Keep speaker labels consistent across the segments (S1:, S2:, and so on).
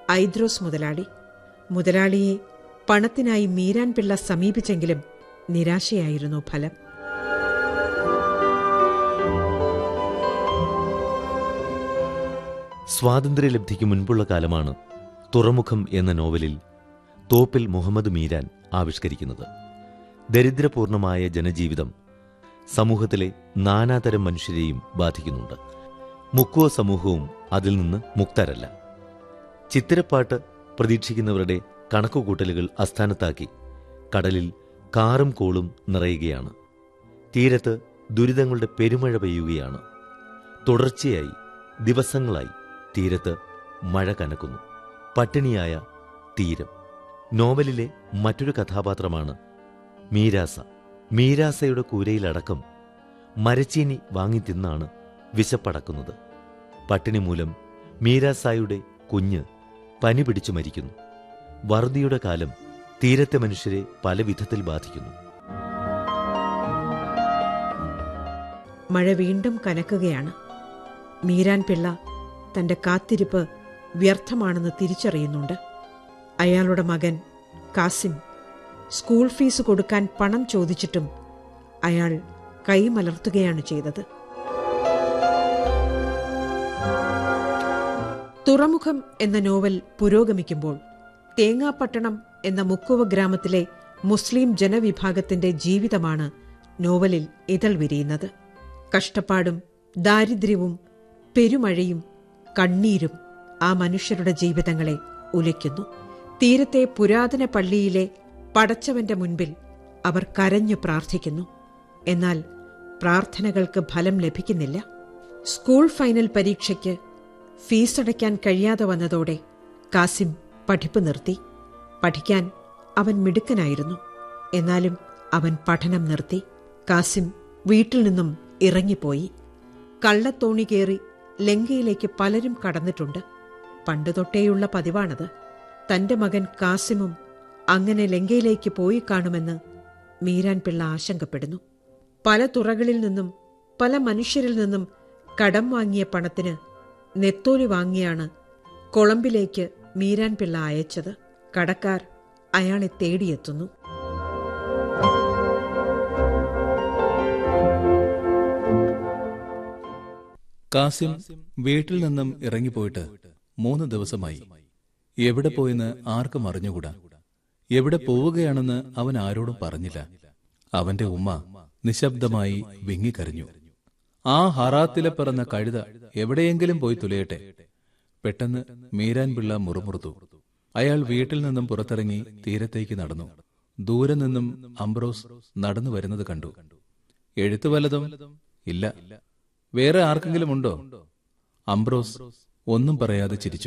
S1: ഐദ്രോസ് മുതലാളി മുതലാളിയെ പണത്തിനായി മീരാൻ പിള്ള സമീപിച്ചെങ്കിലും നിരാശയായിരുന്നു ഫലം
S2: സ്വാതന്ത്ര്യലബ്ധിക്ക് മുൻപുള്ള കാലമാണ് തുറമുഖം എന്ന നോവലിൽ തോപ്പിൽ മുഹമ്മദ് മീരാൻ ആവിഷ്കരിക്കുന്നത് ദരിദ്രപൂർണമായ ജനജീവിതം സമൂഹത്തിലെ നാനാതരം മനുഷ്യരെയും ബാധിക്കുന്നുണ്ട് മുക്കുവ സമൂഹവും അതിൽ നിന്ന് മുക്തരല്ല ചിത്തിരപ്പാട്ട് പ്രതീക്ഷിക്കുന്നവരുടെ കണക്കുകൂട്ടലുകൾ അസ്ഥാനത്താക്കി കടലിൽ കാറും കോളും നിറയുകയാണ് തീരത്ത് ദുരിതങ്ങളുടെ പെരുമഴ പെയ്യുകയാണ് തുടർച്ചയായി ദിവസങ്ങളായി തീരത്ത് മഴ കനക്കുന്നു പട്ടിണിയായ തീരം നോവലിലെ മറ്റൊരു കഥാപാത്രമാണ് മീരാസ മീരാസയുടെ കൂരയിലടക്കം മരച്ചീനി വാങ്ങിത്തിന്നാണ് വിശപ്പടക്കുന്നത് പട്ടിണി മൂലം മീരാസായുടെ കുഞ്ഞ് പനി പിടിച്ചു മരിക്കുന്നു വറുതിയുടെ കാലം തീരത്തെ മനുഷ്യരെ പല വിധത്തിൽ ബാധിക്കുന്നു
S1: മഴ വീണ്ടും കനക്കുകയാണ് മീരാൻ പിള്ള തന്റെ കാത്തിരിപ്പ് വ്യർത്ഥമാണെന്ന് തിരിച്ചറിയുന്നുണ്ട് അയാളുടെ മകൻ കാസിം സ്കൂൾ ഫീസ് കൊടുക്കാൻ പണം ചോദിച്ചിട്ടും അയാൾ കൈമലർത്തുകയാണ് ചെയ്തത് തുറമുഖം എന്ന നോവൽ പുരോഗമിക്കുമ്പോൾ തേങ്ങാപ്പട്ടണം എന്ന മുക്കുവ ഗ്രാമത്തിലെ മുസ്ലിം ജനവിഭാഗത്തിന്റെ ജീവിതമാണ് നോവലിൽ ഇതൾ വിരിയുന്നത് കഷ്ടപ്പാടും ദാരിദ്ര്യവും പെരുമഴയും കണ്ണീരും ആ മനുഷ്യരുടെ ജീവിതങ്ങളെ ഉലയ്ക്കുന്നു തീരത്തെ പുരാതന പള്ളിയിലെ പടച്ചവന്റെ മുൻപിൽ അവർ കരഞ്ഞു പ്രാർത്ഥിക്കുന്നു എന്നാൽ പ്രാർത്ഥനകൾക്ക് ഫലം ലഭിക്കുന്നില്ല സ്കൂൾ ഫൈനൽ പരീക്ഷയ്ക്ക് ഫീസടയ്ക്കാൻ കഴിയാതെ വന്നതോടെ കാസിം പഠിപ്പ് നിർത്തി പഠിക്കാൻ അവൻ മിടുക്കനായിരുന്നു എന്നാലും അവൻ പഠനം നിർത്തി കാസിം വീട്ടിൽ നിന്നും ഇറങ്ങിപ്പോയി കള്ളത്തോണി കയറി ലങ്കയിലേക്ക് പലരും കടന്നിട്ടുണ്ട് പണ്ടുതൊട്ടേയുള്ള പതിവാണത് തന്റെ മകൻ കാസിമും അങ്ങനെ ലങ്കയിലേക്ക് പോയി കാണുമെന്ന് മീരാൻ പിള്ള ആശങ്കപ്പെടുന്നു പല തുറകളിൽ നിന്നും പല മനുഷ്യരിൽ നിന്നും കടം വാങ്ങിയ പണത്തിന് നെത്തോലി വാങ്ങിയാണ് കൊളംബിലേക്ക് മീരാൻ പിള്ള അയച്ചത് കടക്കാർ അയാളെ തേടിയെത്തുന്നു
S3: കാസിം വീട്ടിൽ നിന്നും ഇറങ്ങിപ്പോയിട്ട് മൂന്ന് ദിവസമായി എവിടെ പോയെന്ന് ആർക്കും അറിഞ്ഞുകൂടാ എവിടെ പോവുകയാണെന്ന് അവൻ ആരോടും പറഞ്ഞില്ല അവന്റെ ഉമ്മ നിശബ്ദമായി വിങ്ങിക്കരഞ്ഞു ആ ഹറാത്തിലെ പിറന്ന കഴുത എവിടെയെങ്കിലും പോയി തുലയട്ടെ പെട്ടെന്ന് മീരാൻ പിള്ള മുറുമുറുത്തു അയാൾ വീട്ടിൽ നിന്നും പുറത്തിറങ്ങി തീരത്തേക്ക് നടന്നു ദൂരെ നിന്നും അംബ്രോസ് നടന്നു വരുന്നത് കണ്ടു എഴുത്തു വല്ലതും ഇല്ല വേറെ ആർക്കെങ്കിലും ഉണ്ടോ അംബ്രോസ് ഒന്നും പറയാതെ ചിരിച്ചു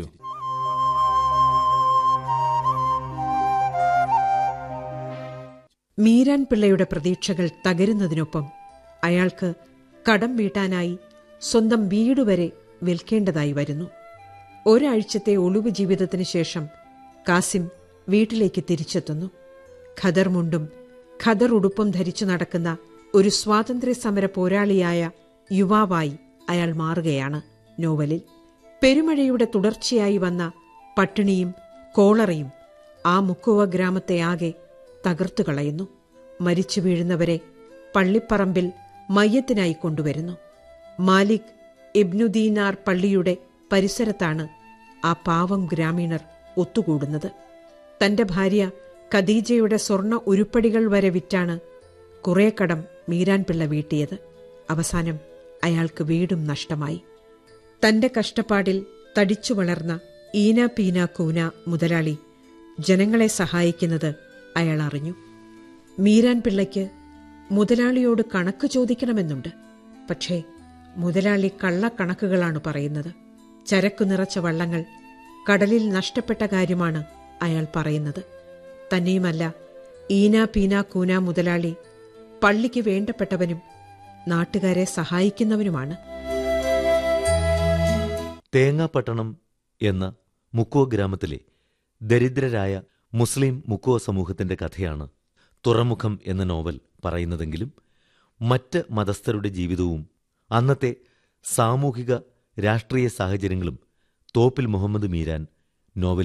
S1: മീരാൻ പിള്ളയുടെ പ്രതീക്ഷകൾ തകരുന്നതിനൊപ്പം അയാൾക്ക് കടം വീട്ടാനായി സ്വന്തം വീട് വരെ വിൽക്കേണ്ടതായി വരുന്നു ഒരാഴ്ചത്തെ ഒളിവ് ജീവിതത്തിന് ശേഷം കാസിം വീട്ടിലേക്ക് തിരിച്ചെത്തുന്നു ഖദർ മുണ്ടും ഖദർ ഉടുപ്പും ധരിച്ചു നടക്കുന്ന ഒരു സ്വാതന്ത്ര്യ സമര പോരാളിയായ യുവാവായി അയാൾ മാറുകയാണ് നോവലിൽ പെരുമഴയുടെ തുടർച്ചയായി വന്ന പട്ടിണിയും കോളറയും ആ മുക്കുവ ഗ്രാമത്തെ ആകെ തകർത്തു കളയുന്നു മരിച്ചു വീഴുന്നവരെ പള്ളിപ്പറമ്പിൽ മയ്യത്തിനായി കൊണ്ടുവരുന്നു മാലിക് ഇബ്നുദീനാർ പള്ളിയുടെ പരിസരത്താണ് ആ പാവം ഗ്രാമീണർ ഒത്തുകൂടുന്നത് തന്റെ ഭാര്യ ഖദീജയുടെ സ്വർണ ഉരുപ്പടികൾ വരെ വിറ്റാണ് കുറെ കടം മീരാൻ പിള്ള വീട്ടിയത് അവസാനം അയാൾക്ക് വീടും നഷ്ടമായി തന്റെ കഷ്ടപ്പാടിൽ തടിച്ചു വളർന്ന ഈന പീന കൂന മുതലാളി ജനങ്ങളെ സഹായിക്കുന്നത് അയാൾ അറിഞ്ഞു മീരാൻ പിള്ളയ്ക്ക് മുതലാളിയോട് കണക്ക് ചോദിക്കണമെന്നുണ്ട് പക്ഷേ മുതലാളി കള്ളക്കണക്കുകളാണ് പറയുന്നത് ചരക്കു നിറച്ച വള്ളങ്ങൾ കടലിൽ നഷ്ടപ്പെട്ട കാര്യമാണ് അയാൾ പറയുന്നത് തന്നെയുമല്ല ഈന പീന കൂന മുതലാളി പള്ളിക്ക് വേണ്ടപ്പെട്ടവനും നാട്ടുകാരെ സഹായിക്കുന്നവനുമാണ്
S2: തേങ്ങാപ്പട്ടണം എന്ന മുക്കുവ ഗ്രാമത്തിലെ ദരിദ്രരായ മുസ്ലിം മുക്കുവ സമൂഹത്തിന്റെ കഥയാണ് തുറമുഖം എന്ന നോവൽ പറയുന്നതെങ്കിലും മറ്റ് മതസ്ഥരുടെ ജീവിതവും അന്നത്തെ സാമൂഹിക രാഷ്ട്രീയ സാഹചര്യങ്ങളും തോപ്പിൽ മുഹമ്മദ് മീരാൻ നോവൽ